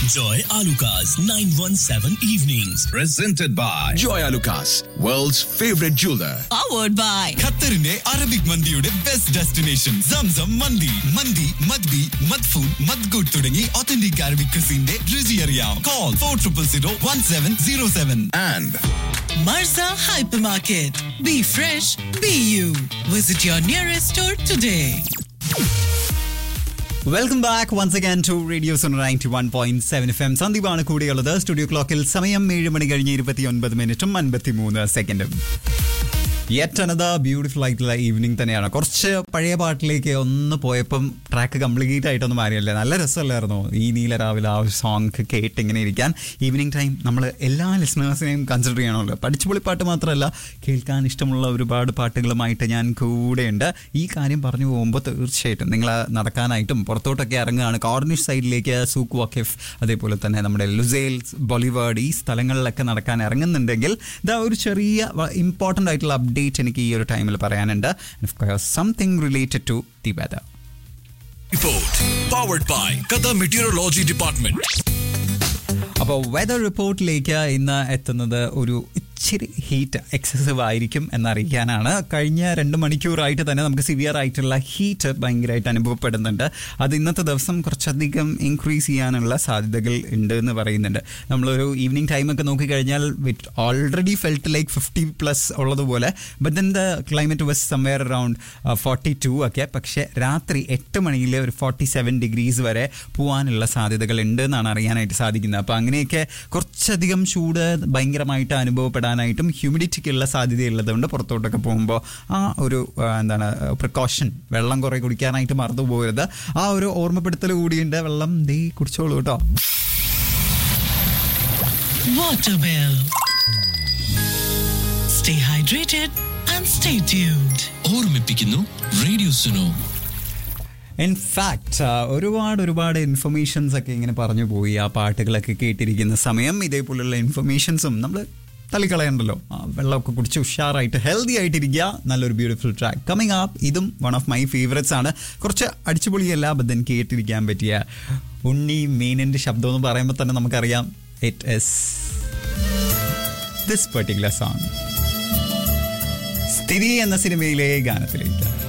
Enjoy Alucard's 917 evenings. Presented by Joy Lucas, world's favorite jeweler. powered by ഖത്തറിന്റെ Arabic മന്തിയുടെ best destination Zamzam മന്തി മന്തി മദ്ബി മദ്ഫൂൺ മദ്ഗുഡ് തുടങ്ങി ഒത്തന്റിക് അറബിക് ക്രിസിന്റെ രുചി അറിയാം call four triple zero one seven zero seven And Marza Hypermarket. Be fresh, be you. Visit your nearest store today. Welcome back once again to radio zone ninety one point seven F M സന്ദീപാണ് കൂടെയുള്ളത് studio ക്ലോക്കിൽ സമയം ഏഴ് മണി കഴിഞ്ഞ് ഇരുപത്തി ഒൻപത് മിനിറ്റും അൻപത്തി മൂന്ന് സെക്കൻഡും യെറ്റ് അനദർ ബ്യൂട്ടിഫുൾ ആയിട്ടുള്ള ഈവനിങ് തന്നെയാണ് കുറച്ച് പഴയ പാട്ടിലേക്ക് ഒന്ന് പോയപ്പം ട്രാക്ക് കംപ്ലീറ്റ് ആയിട്ടൊന്നും മാറിയല്ലേ നല്ല രസമല്ലായിരുന്നോ ഈ നീല രാവിലെ ആ ഒരു സോങ് കേട്ട് ഇങ്ങനെ ഇരിക്കാൻ ഈവനിങ് ടൈം നമ്മൾ എല്ലാ ലിസണേഴ്സിനെയും കൺസിഡർ ചെയ്യണമല്ലോ പഠിച്ചുപൊളി പാട്ട് മാത്രമല്ല കേൾക്കാൻ ഇഷ്ടമുള്ള ഒരുപാട് പാട്ടുകളുമായിട്ട് ഞാൻ കൂടെയുണ്ട് ഈ കാര്യം പറഞ്ഞു പോകുമ്പോൾ തീർച്ചയായിട്ടും നിങ്ങൾ നടക്കാനായിട്ടും പുറത്തോട്ടൊക്കെ ഇറങ്ങുകയാണ് കോർണിഷ് സൈഡിലേക്ക് സൂക്ക് വക്കിഫ് അതേപോലെ തന്നെ നമ്മുടെ ലുസേൽ ബോളിവേർഡ് ഈ സ്ഥലങ്ങളിലൊക്കെ നടക്കാൻ ഇറങ്ങുന്നുണ്ടെങ്കിൽ ഇതാ ഒരു ചെറിയ ഇമ്പോർട്ടൻ്റ് ആയിട്ടുള്ള അപ്ഡേറ്റ് എനിക്ക് ഈ ഒരു ടൈമിൽ പറയാനുണ്ട് something related to the weather Report powered by Qatar Meteorology Department. അപ്പോൾ വെദർ റിപ്പോർട്ടിലേക്ക് ഇന്ന് എത്തുന്നത് ഒരു ഇച്ചിരി ഹീറ്റ് എക്സസീവ് ആയിരിക്കും എന്നറിയിക്കാനാണ് കഴിഞ്ഞ രണ്ട് മണിക്കൂറായിട്ട് തന്നെ നമുക്ക് സിവിയർ ആയിട്ടുള്ള ഹീറ്റ് ഭയങ്കരമായിട്ട് അനുഭവപ്പെടുന്നുണ്ട് അത് ഇന്നത്തെ ദിവസം കുറച്ചധികം ഇൻക്രീസ് ചെയ്യാനുള്ള സാധ്യതകൾ ഉണ്ട് എന്ന് പറയുന്നുണ്ട് നമ്മളൊരു ഈവനിങ് ടൈമൊക്കെ നോക്കിക്കഴിഞ്ഞാൽ with already felt like fifty plus ഉള്ളതുപോലെ but then the climate was somewhere around forty two ഒക്കെ പക്ഷേ രാത്രി എട്ട് മണിയിൽ ഒരു ഫോർട്ടി സെവൻ ഡിഗ്രീസ് വരെ പോകാനുള്ള സാധ്യതകൾ ഉണ്ട് എന്നാണ് അറിയാനായിട്ട് സാധിക്കുന്നത് അപ്പോൾ അങ്ങനെയൊക്കെ കുറച്ചധികം ചൂട് ഭയങ്കരമായിട്ട് അനുഭവപ്പെടാനായിട്ടും ഹ്യൂമിഡിറ്റിക്കുള്ള സാധ്യതയുള്ളതുകൊണ്ട് പുറത്തോട്ടൊക്കെ പോകുമ്പോൾ ആ ഒരു ആ, എന്താണ് പ്രിക്കോഷൻ വെള്ളം കുറേ കുടിക്കാനായിട്ട് മറന്നു പോകരുത് ആ ഒരു ഓർമ്മപ്പെടുത്തൽ കൂടിയുണ്ട് വെള്ളം ദേ കുടിച്ചോളൂ കേട്ടോ Waterwell. Stay hydrated and stay tuned. ഓർമ്മിപ്പിക്കുന്നു റേഡിയോ സുനോ ഇൻഫാക്ട് ഒരുപാട് ഒരുപാട് ഇൻഫർമേഷൻസ് ഒക്കെ ഇങ്ങനെ പറഞ്ഞു പോയി ആ പാട്ടുകളൊക്കെ കേട്ടിരിക്കുന്ന സമയം ഇതേപോലുള്ള ഇൻഫർമേഷൻസും നമ്മൾ തള്ളിക്കളയണ്ടല്ലോ ആ വെള്ളമൊക്കെ കുടിച്ച് ഉഷാറായിട്ട് ഹെൽത്തി ആയിട്ടിരിക്കുക നല്ലൊരു ബ്യൂട്ടിഫുൾ ട്രാക്ക് കമ്മിങ് ആപ്പ് ഇതും വൺ ഓഫ് മൈ ഫേവറേറ്റ്സ് ആണ് കുറച്ച് അടിച്ചുപൊളിയല്ല ബദ്ധൻ കേട്ടിരിക്കാൻ പറ്റിയ ഉണ്ണി മീനിൻ്റെ ശബ്ദം എന്ന് പറയുമ്പോൾ തന്നെ നമുക്കറിയാം it is this particular song Sthithi എന്ന സിനിമയിലെ ഗാനത്തിലേക്ക്